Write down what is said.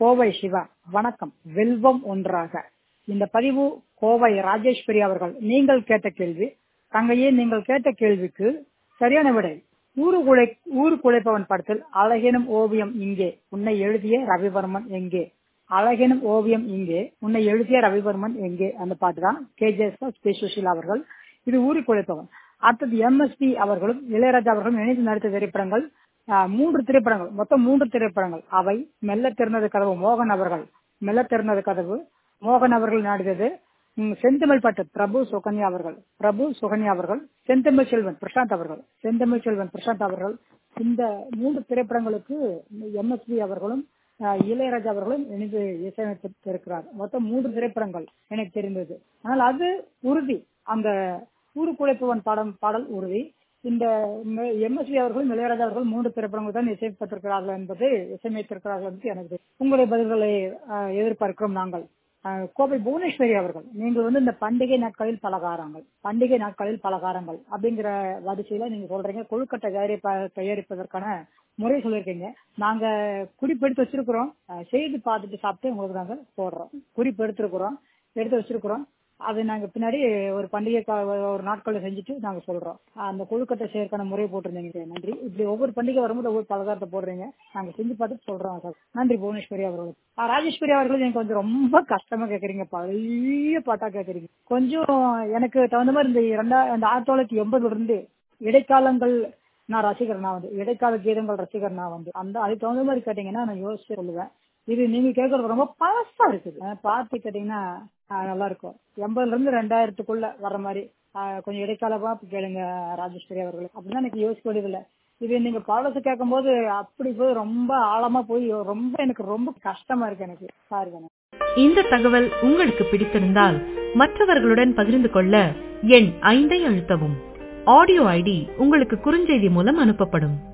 கோவை சிவா வணக்கம் வெல்வம் ஒன்றாக இந்த பதிவு கோவை ராஜேஸ்வரி அவர்கள் நீங்கள் கேட்ட கேள்வி தங்கையே நீங்கள் கேட்ட கேள்விக்கு சரியான விடை ஊரு குலை ஊரு குலைப்பவன் படத்தில் அழகெனும் ஓவியம் இங்கே உன்னை எழுதிய ரவிவர்மன் எங்கே அழகெனும் ஓவியம் இங்கே உன்னை எழுதிய ரவிவர்மன் எங்கே அந்த பாட்டு தான் கே ஜே பி சுஷீலா அவர்கள் இது ஊரு குலைப்பவன் அடுத்தது எம்எஸ்பி அவர்களும் இளையராஜா அவர்களும் இணைந்து நடித்த திரைப்படங்கள் ஆஹ், மூன்று திரைப்படங்கள் மொத்தம் மூன்று திரைப்படங்கள் அவை மெல்ல திறந்தது கதவு மோகன் அவர்கள் மெல்ல திறந்தது கதவு மோகன் அவர்கள் நடித்தது ம், செந்தமிழ் பட்டு பிரபு சுகன்யா அவர்கள் பிரபு சுகன்யா அவர்கள் செந்தமிழ் செல்வன் பிரசாந்த் அவர்கள் செந்தமிழ் செல்வன் பிரசாந்த் அவர்கள் இந்த மூன்று திரைப்படங்களுக்கு எம்எஸ்பி அவர்களும் ஆஹ், இளையராஜா அவர்களும் இணைந்து இசையமைத்திருக்கிறார் மொத்தம் மூன்று திரைப்படங்கள் எனக்கு தெரிந்தது ஆனால் அது உறுதி அந்த ஊரு குழைப்பவன் பாடம் பாடல் உறுதி இந்த எம்எஸ்வி அவர்களும் இளையராஜா அவர்கள் மூன்று திரைப்படங்கள் தான் இசைப்பட்டிருக்கிறார்கள் என்பது இசையமைத்திருக்கிறார்கள் என்று எனக்கு தெரியும். உங்களுடைய பதில்களை ஆஹ், எதிர்பார்க்கிறோம் நாங்கள் ஆஹ், கோவை புவனேஸ்வரி அவர்கள் நீங்கள் வந்து இந்த பண்டிகை நாட்களில் பலகாரங்கள் பண்டிகை நாட்களில் பலகாரங்கள் அப்படிங்கிற வரிசையில நீங்க சொல்றீங்க கொழுக்கட்டை தயாரிப்ப தயாரிப்பதற்கான முறை சொல்லியிருக்கீங்க நாங்க குறிப்பெடுத்து வச்சிருக்கிறோம் ஆஹ், செய்து பார்த்துட்டு சாப்பிட்டு உங்களுக்கு நாங்க போடுறோம் குறிப்பு எடுத்திருக்கிறோம் எடுத்து வச்சிருக்கிறோம் அது நாங்க பின்னாடி ஒரு பண்டிகை கா- ஒரு நாட்கள்ல செஞ்சுட்டு நாங்க சொல்றோம் அந்த கொழுக்கட்டை செய்யறதுக்கான முறை போட்டிருந்தீங்க நன்றி இப்படி ஒவ்வொரு பண்டிகை வரும்போது ஒவ்வொரு பலகாரத்தை போடுறீங்க நாங்க செஞ்சு பார்த்துட்டு சொல்றோம் சார் நன்றி புவனேஸ்வரி அவர்கள் ஆ, ராஜேஸ்வரி அவர்கள் எனக்கு கொஞ்சம் ரொம்ப கஷ்டமா கேக்குறீங்க பழைய பாட்டா கேக்குறீங்க கொஞ்சம் எனக்கு தகுந்த மாதிரி இந்த ரெண்டா இந்த ஆயிரத்தி தொள்ளாயிரத்தி எண்பதுல இருந்து இடைக்காலங்கள் நான் ரசிகர் நான் வந்து இடைக்கால கீதங்கள் ரசிகர் நான் வந்து அந்த அதுக்கு தகுந்த மாதிரி கேட்டீங்கன்னா நான் யோசிச்சு சொல்லுவேன் இது நீங்க கேட்கறது ரொம்ப பழசா இருக்குது அஹ் பாட்டு கேட்டீங்கன்னா அஹ் நல்லா இருக்கும் எண்பதுல இருந்து ரெண்டாயிரத்துக்குள்ள வர்ற மாதிரி அஹ் கொஞ்சம் இடைக்காலமா கேளுங்க ராஜேஸ்வரி அவர்கள் அப்படின்னா எனக்கு யோசிக்க வேண்டியதில்லை இது நீங்க பழசு கேட்கும் போது அப்படி போய் ரொம்ப ஆழமா போய் ரொம்ப எனக்கு ரொம்ப கஷ்டமா இருக்கு எனக்கு சாரி இந்த தகவல் உங்களுக்கு பிடித்திருந்தால் மற்றவர்களுடன் பகிர்ந்து கொள்ள எண் ஐந்தை அழுத்தவும் ஆடியோ ஐடி உங்களுக்கு குறுஞ்செய்தி மூலம் அனுப்பப்படும்